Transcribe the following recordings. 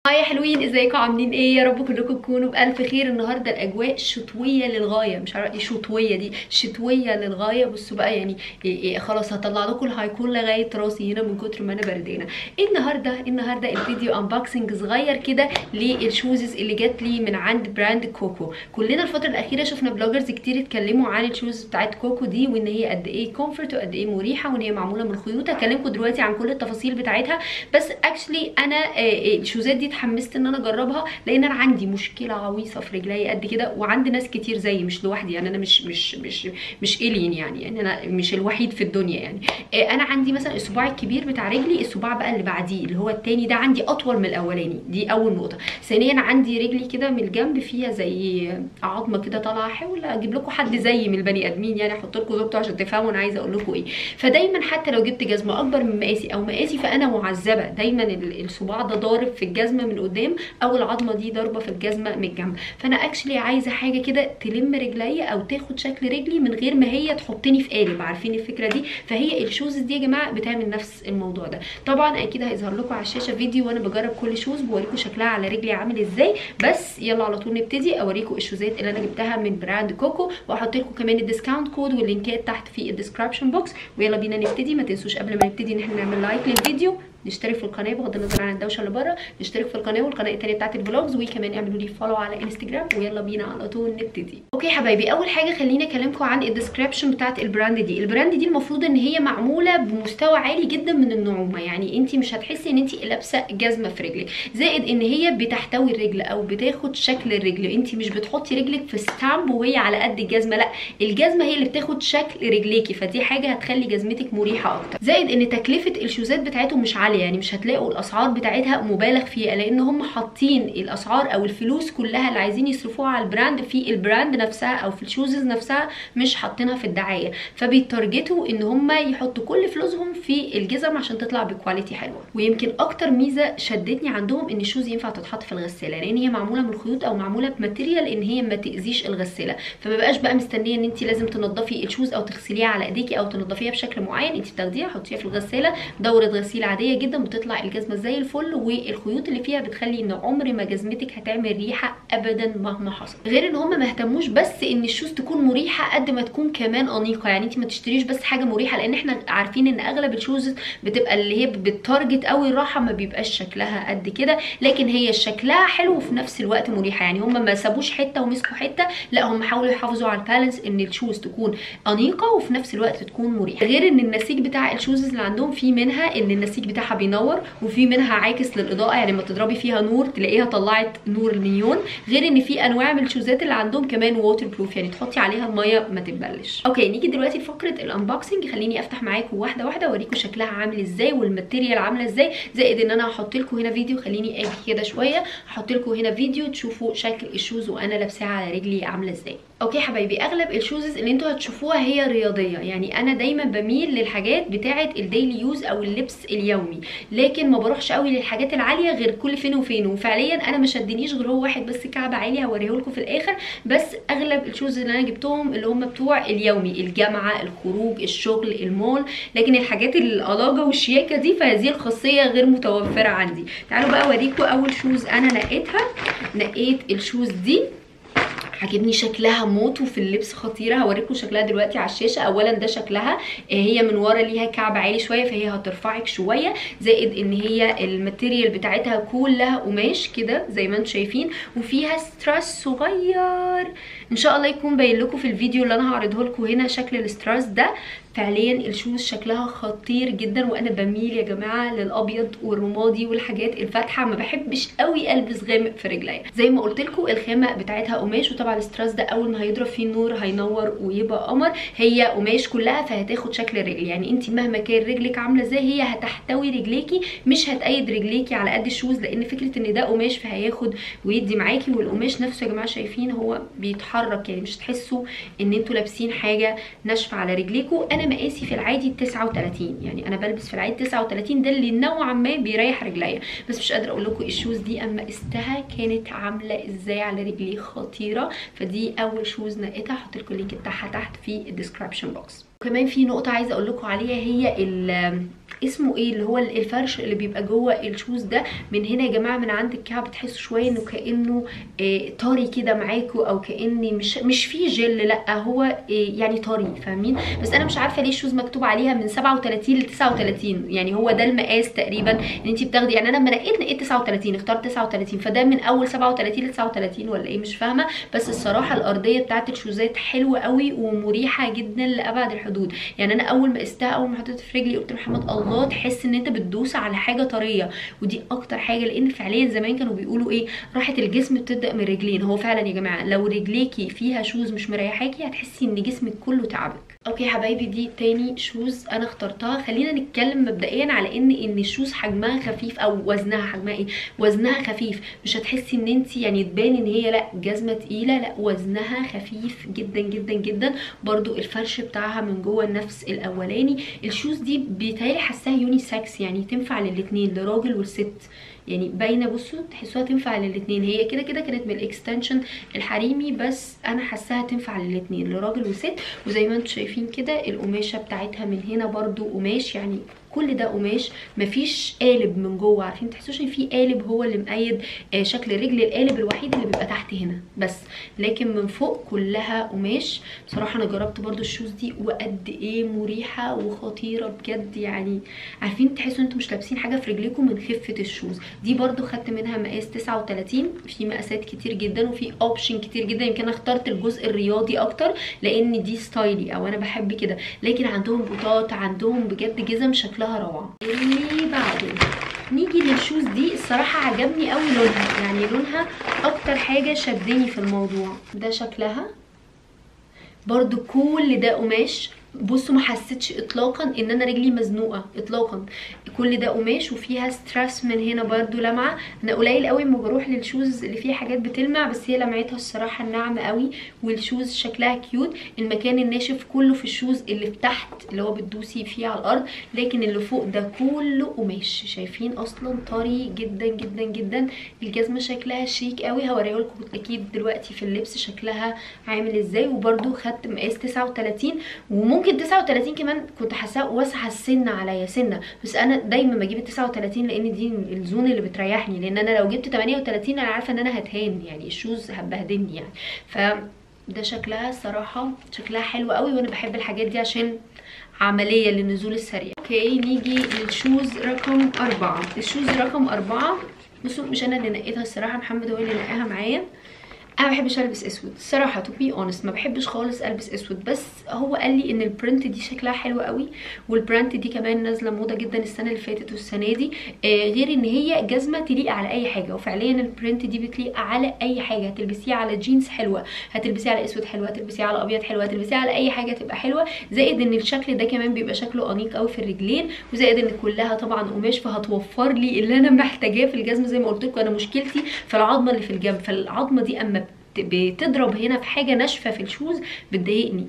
هاي يا حلوين ازيكم عاملين ايه يا رب كلكم تكونوا بالف خير النهارده الاجواء شتويه للغايه مش عارفه ايه شتويه دي شتويه للغايه بصوا بقى يعني إيه إيه خلاص هطلع لكم الهايكون لغايه راسي هنا من كتر ما انا بردانه النهارده النهارده الفيديو انبوكسنج صغير كده للشوزز اللي جات لي من عند براند كوكو كلنا الفتره الاخيره شفنا بلوجرز كتير اتكلموا عن الشوز بتاعت كوكو دي وان هي قد ايه كومفورت وقد ايه مريحه وان هي معموله من خيوط هكلمكم دلوقتي عن كل التفاصيل بتاعتها بس اكشلي انا آه، الشوزات دي اتحمست ان انا اجربها لان انا عندي مشكله عويصه في رجلي قد كده وعند ناس كتير زيي مش لوحدي يعني انا مش مش مش مش الين يعني يعني انا مش الوحيد في الدنيا يعني آه، انا عندي مثلا الصباع الكبير بتاع رجلي الصباع بقى اللي بعديه اللي هو التاني ده عندي اطول من الاولاني دي اول نقطه ثانيا عندي رجلي كده من الجنب فيها زي عظمه كده طالعه احاول اجيب لكم حد زي من البني ادمين يعني احط لكم زوجته عشان تفهموا انا عايزه اقول لكم ايه فدايما حتى لو جبت جزمه اكبر من مقاسي او مقاسي فانا معذبه دايما ال- الصباع ده ضارب في الجزمه من قدام او العظمه دي ضاربه في الجزمه من الجنب فانا اكشلي عايزه حاجه كده تلم رجلي او تاخد شكل رجلي من غير ما هي تحطني في قالب عارفين الفكره دي فهي الشوز دي يا جماعه بتعمل نفس الموضوع ده طبعا اكيد هيظهر لكم على الشاشه فيديو وانا بجرب كل شوز بوريكم شكلها على رجلي عامل ازاي بس يلا على طول نبتدي اوريكم الشوزات اللي انا جبتها من براند كوكو واحط لكم كمان الديسكاونت كود واللينكات تحت في الديسكربشن بوكس ويلا بينا نبتدي ما تنسوش قبل ما نبتدي ان احنا نعمل لايك للفيديو نشترك في القناه بغض النظر عن الدوشه اللي بره نشترك في القناه والقناه التانيه بتاعت الفلوجز وكمان اعملوا لي فولو على انستجرام ويلا بينا على طول نبتدي اوكي حبايبي اول حاجه خليني اكلمكم عن الديسكربشن بتاعت البراند دي البراند دي المفروض ان هي معموله بمستوى عالي جدا من النعومه يعني انت مش هتحسي ان انت لابسه جزمه في رجلك زائد ان هي بتحتوي الرجل او بتاخد شكل الرجل انت مش بتحطي رجلك في ستامب وهي على قد الجزمه لا الجزمه هي اللي بتاخد شكل رجليكي فدي حاجه هتخلي جزمتك مريحه اكتر زائد ان تكلفه الشوزات بتاعتهم مش عاليه يعني مش هتلاقوا الاسعار بتاعتها مبالغ فيها لان هم حاطين الاسعار او الفلوس كلها اللي عايزين يصرفوها على البراند في البراند نفسها او في الشوزز نفسها مش حاطينها في الدعايه فبيتارجتوا ان هم يحطوا كل فلوسهم في الجزم عشان تطلع بكواليتي حلوه ويمكن اكتر ميزه شدتني عندهم ان الشوز ينفع تتحط في الغساله لان هي معموله من خيوط او معموله بماتيريال ان هي ما تاذيش الغساله فما بقاش بقى مستنيه ان انت لازم تنضفي الشوز او تغسليها على ايديكي او تنضفيها بشكل معين انت بتاخديها حطيها في الغساله دوره غسيل عاديه جدا بتطلع الجزمه زي الفل والخيوط اللي فيها بتخلي ان عمر ما جزمتك هتعمل ريحه ابدا مهما حصل غير ان هم ما اهتموش بس ان الشوز تكون مريحه قد ما تكون كمان انيقه يعني انت ما تشتريش بس حاجه مريحه لان احنا عارفين ان اغلب الشوز بتبقى اللي هي بتارجت قوي الراحه ما بيبقاش شكلها قد كده لكن هي شكلها حلو وفي نفس الوقت مريحه يعني هم ما سابوش حته ومسكوا حته لا هم حاولوا يحافظوا على البالانس ان الشوز تكون انيقه وفي نفس الوقت تكون مريحه غير ان النسيج بتاع الشوز اللي عندهم في منها ان النسيج بتاعها بينور وفي منها عاكس للاضاءه يعني لما تضربي فيها نور تلاقيها طلعت نور المليون غير ان في انواع من الشوزات اللي عندهم كمان ووتر بروف يعني تحطي عليها الميه ما تتبلش اوكي نيجي دلوقتي لفقره الانبوكسنج خليني افتح معاكم واحده واحده اوريكم شكلها عامل ازاي والماتيريال عامله ازاي زائد ان انا هحط لكم هنا فيديو خليني اجي كده شويه هحط لكم هنا فيديو تشوفوا شكل الشوز وانا لابساها على رجلي عامله ازاي اوكي حبايبي اغلب الشوزز اللي انتوا هتشوفوها هي رياضيه يعني انا دايما بميل للحاجات بتاعه الديلي يوز او اللبس اليومي لكن ما بروحش قوي للحاجات العاليه غير كل فين وفين وفعليا انا ما شدنيش غير هو واحد بس كعب عالي هوريه لكم في الاخر بس اغلب الشوز اللي انا جبتهم اللي هم بتوع اليومي الجامعه الخروج الشغل المول لكن الحاجات الألاجة والشياكه دي فهذه الخاصيه غير متوفره عندي تعالوا بقى اوريكم اول شوز انا نقيتها نقيت الشوز دي عاجبني شكلها موت وفي اللبس خطيره هوريكم شكلها دلوقتي على الشاشه اولا ده شكلها آه، هي من ورا ليها كعب عالي شويه فهي هترفعك شويه زائد ان هي الماتيريال بتاعتها كلها قماش كده زي ما انتم شايفين وفيها ستراس صغير ان شاء الله يكون باين لكم في الفيديو اللي انا هعرضه لكم هنا شكل الستراس ده فعليا الشوز شكلها خطير جدا وانا بميل يا جماعه للابيض والرمادي والحاجات الفاتحه ما بحبش قوي البس غامق في رجليا زي ما قلت لكم الخامه بتاعتها قماش وطبعا الستراس ده اول ما هيضرب فيه النور هينور ويبقى قمر هي قماش كلها فهتاخد شكل الرجل يعني انت مهما كان رجلك عامله ازاي هي هتحتوي رجليكي مش هتأيد رجليكي على قد الشوز لان فكره ان ده قماش فهياخد ويدي معاكي والقماش نفسه يا جماعه شايفين هو بيتحرك يعني مش تحسوا ان انتوا لابسين حاجه ناشفه على رجليكم انا مقاسي في العادي 39 يعني انا بلبس في العادي 39 ده اللي نوعا ما بيريح رجليا بس مش قادره اقول لكم الشوز دي اما قستها كانت عامله ازاي على رجلي خطيره فدي اول شوز نقيتها هحط لكم اللينك بتاعها تحت في الديسكربشن بوكس كمان في نقطة عايزة اقول لكم عليها هي اسمه ايه اللي هو الفرش اللي بيبقى جوه الشوز ده من هنا يا جماعه من عند الكعب تحسوا شويه انه كانه آه، طري كده معاكوا او كاني مش مش فيه جل لا هو آه، يعني طري فاهمين بس انا مش عارفه ليه الشوز مكتوب عليها من 37 ل 39 يعني هو ده المقاس تقريبا ان انت بتاخدي يعني انا لما نقيت نقيت 39 اخترت 39 فده من اول 37 ل 39 ولا ايه مش فاهمه بس الصراحه الارضيه بتاعت الشوزات حلوه قوي ومريحه جدا لابعد الحدود يعني انا اول ما قستها اول ما حطيتها في رجلي قلت لمحمد الله تحس ان انت بتدوس على حاجه طريه ودي اكتر حاجه لان فعليا زمان كانوا بيقولوا ايه راحه الجسم بتبدا من رجلين هو فعلا يا جماعه لو رجليكي فيها شوز مش مريحاكي هتحسي ان جسمك كله تعبك اوكي يا حبايبي دي تاني شوز انا اخترتها خلينا نتكلم مبدئيا على ان ان الشوز حجمها خفيف او وزنها حجمها ايه وزنها خفيف مش هتحسي ان انت يعني تبان ان هي لا جزمه تقيله لا وزنها خفيف جدا جدا جدا برضو الفرش بتاعها من جوه النفس الاولاني الشوز دي بيتهيألي حاساها يوني ساكس يعني تنفع للاتنين لراجل والست يعني باينه بصوا تحسوها تنفع للاتنين هي كده كده كانت من الاكستنشن الحريمي بس انا حاساها تنفع للاتنين لراجل وست وزي ما انتم شايفين كده القماشه بتاعتها من هنا برضو قماش يعني كل ده قماش مفيش قالب من جوه عارفين تحسوش ان في قالب هو اللي مقيد آه شكل الرجل القالب الوحيد اللي بيبقى تحت هنا بس لكن من فوق كلها قماش بصراحه انا جربت برضو الشوز دي وقد ايه مريحه وخطيره بجد يعني عارفين تحسوا انتوا مش لابسين حاجه في رجليكم من خفه الشوز دي برضو خدت منها مقاس 39 في مقاسات كتير جدا وفي اوبشن كتير جدا يمكن انا اخترت الجزء الرياضي اكتر لان دي ستايلي او انا بحب كده لكن عندهم بوتات عندهم بجد جزم شكلها روعه اللي بعده نيجي للشوز دي الصراحه عجبني قوي لونها يعني لونها اكتر حاجه شدني في الموضوع ده شكلها برضو كل ده قماش بصوا ما حسيتش اطلاقا ان انا رجلي مزنوقه اطلاقا كل ده قماش وفيها ستراس من هنا برضو لمعه انا قليل قوي اما بروح للشوز اللي فيها حاجات بتلمع بس هي لمعتها الصراحه الناعمه قوي والشوز شكلها كيوت المكان الناشف كله في الشوز اللي في تحت اللي هو بتدوسي فيه على الارض لكن اللي فوق ده كله قماش شايفين اصلا طري جدا جدا جدا الجزمه شكلها شيك قوي هوريه لكم اكيد دلوقتي في اللبس شكلها عامل ازاي وبرده خدت مقاس 39 وممكن 39 كمان كنت حاساه واسعه السن عليا سنه بس انا دايما بجيب ال 39 لان دي الزون اللي بتريحني لان انا لو جبت 38 انا عارفه ان انا هتهان يعني الشوز هتبهدلني يعني ف ده شكلها الصراحه شكلها حلو قوي وانا بحب الحاجات دي عشان عملية للنزول السريع اوكي نيجي للشوز رقم أربعة الشوز رقم أربعة بصوا مش انا اللي نقيتها الصراحة محمد هو اللي نقاها معايا انا ما بحبش البس اسود الصراحه تو بي اونست ما بحبش خالص البس اسود بس هو قال لي ان البرنت دي شكلها حلو قوي والبرنت دي كمان نازله موضه جدا السنه اللي فاتت والسنه دي آه غير ان هي جزمه تليق على اي حاجه وفعليا البرنت دي بتليق على اي حاجه هتلبسيها على جينز حلوه هتلبسيها على اسود حلوه هتلبسيها على ابيض حلوه هتلبسيها على اي حاجه تبقى حلوه زائد ان الشكل ده كمان بيبقى شكله انيق قوي في الرجلين وزائد ان كلها طبعا قماش فهتوفر لي اللي انا محتاجاه في الجزمه زي ما قلت لكم انا مشكلتي في العظمه اللي في الجنب فالعظمه دي اما بتضرب هنا في حاجه ناشفه في الشوز بتضايقني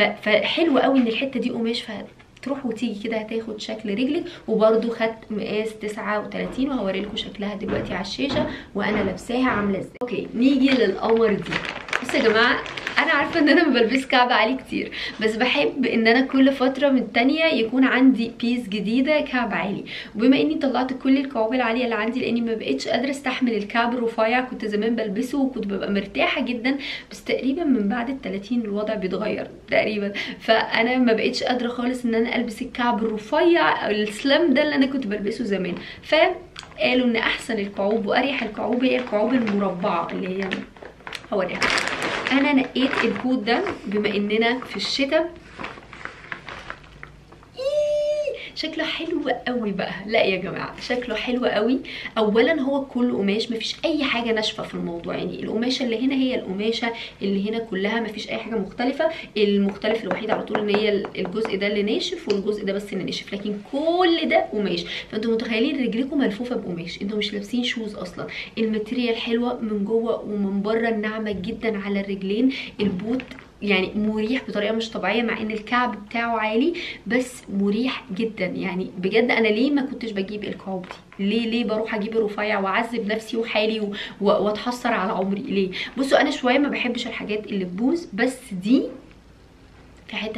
فحلو قوي ان الحته دي قماش تروح وتيجي كده هتاخد شكل رجلك وبرده خدت مقاس 39 وهوري لكم شكلها دلوقتي على الشاشه وانا لابساها عامله ازاي اوكي نيجي للقمر دي بصوا يا جماعه انا عارفه ان انا ما بلبس كعب عالي كتير بس بحب ان انا كل فتره من التانية يكون عندي بيس جديده كعب عالي وبما اني طلعت كل الكعوب العاليه اللي عندي لاني ما بقتش قادره استحمل الكعب الرفيع كنت زمان بلبسه وكنت ببقى مرتاحه جدا بس تقريبا من بعد ال 30 الوضع بيتغير تقريبا فانا ما بقتش قادره خالص ان انا البس الكعب الرفيع او السلام ده اللي انا كنت بلبسه زمان ف قالوا ان احسن الكعوب واريح الكعوب هي الكعوب المربعه اللي هي هوريها انا نقيت الكوت ده بما اننا في الشتاء شكله حلو قوي بقى لا يا جماعه شكله حلو قوي اولا هو كله قماش مفيش اي حاجه ناشفه في الموضوع يعني القماشه اللي هنا هي القماشه اللي هنا كلها مفيش اي حاجه مختلفه المختلف الوحيد على طول ان هي الجزء ده اللي ناشف والجزء ده بس اللي ناشف لكن كل ده قماش فانتوا متخيلين رجلكم ملفوفه بقماش انتوا مش لابسين شوز اصلا الماتيريال حلوه من جوه ومن بره الناعمه جدا على الرجلين البوت يعني مريح بطريقه مش طبيعيه مع ان الكعب بتاعه عالي بس مريح جدا يعني بجد انا ليه ما كنتش بجيب الكعوب دي ليه ليه بروح اجيب الرفيع واعذب نفسي وحالي واتحسر على عمري ليه بصوا انا شويه ما بحبش الحاجات اللي تبوظ بس دي في حته تانية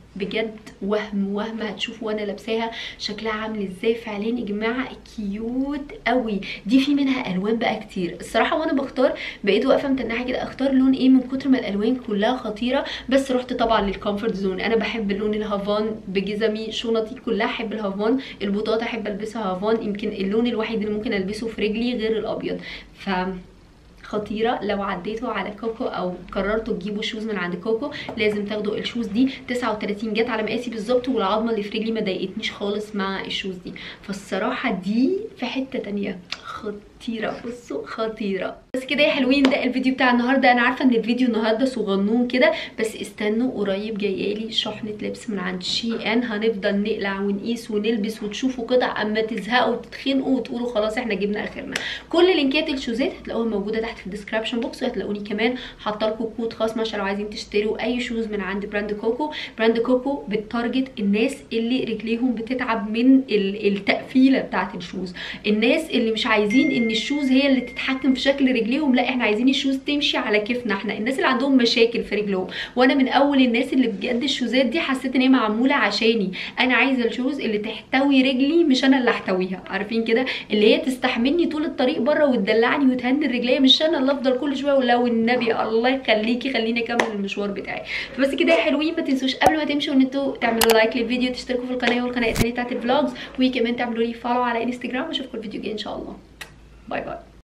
بجد وهم وهم هتشوفوا وانا لابساها شكلها عامل ازاي فعليا يا جماعه كيوت قوي دي في منها الوان بقى كتير الصراحه وانا بختار بقيت واقفه متنحه كده اختار لون ايه من كتر ما الالوان كلها خطيره بس رحت طبعا للكومفورت زون انا بحب اللون الهافان بجزمي شنطي كلها احب الهافان البوطات احب البسها هافان يمكن اللون الوحيد اللي ممكن البسه في رجلي غير الابيض ف خطيره لو عديتوا على كوكو او قررتوا تجيبوا شوز من عند كوكو لازم تاخدوا الشوز دي 39 جت على مقاسي بالظبط والعظمه اللي في رجلي ما ضايقتنيش خالص مع الشوز دي فالصراحه دي في حته تانية خطيره بصوا خطيره بس كده يا حلوين ده الفيديو بتاع النهارده انا عارفه ان الفيديو النهارده صغنون كده بس استنوا قريب جايالي شحنه لبس من عند شي ان هنفضل نقلع ونقيس ونلبس وتشوفوا قطع اما تزهقوا وتتخنقوا وتقولوا خلاص احنا جبنا اخرنا كل لينكات الشوزات هتلاقوها موجوده تحت في الديسكربشن بوكس وهتلاقوني كمان حاطه لكم كود خصم عشان لو عايزين تشتروا اي شوز من عند براند كوكو براند كوكو بتارجت الناس اللي رجليهم بتتعب من التقفيله بتاعه الشوز الناس اللي مش عايزين ان الشوز هي اللي تتحكم في شكل رجليهم لا احنا عايزين الشوز تمشي على كيفنا احنا الناس اللي عندهم مشاكل في رجلهم وانا من اول الناس اللي بجد الشوزات دي حسيت ان هي معموله عشاني انا عايزه الشوز اللي تحتوي رجلي مش انا اللي احتويها عارفين كده اللي هي تستحملني طول الطريق بره وتدلعني وتهندل رجليا مش انا اللي افضل كل شويه ولو النبي الله يخليكي خليني اكمل المشوار بتاعي فبس كده يا حلوين ما تنسوش قبل ما تمشوا ان انتوا تعملوا لايك للفيديو تشتركوا في القناه والقناه الثانيه بتاعت الفلوجز وكمان تعملوا لي فولو على انستجرام واشوفكم الفيديو الجاي ان شاء الله باي باي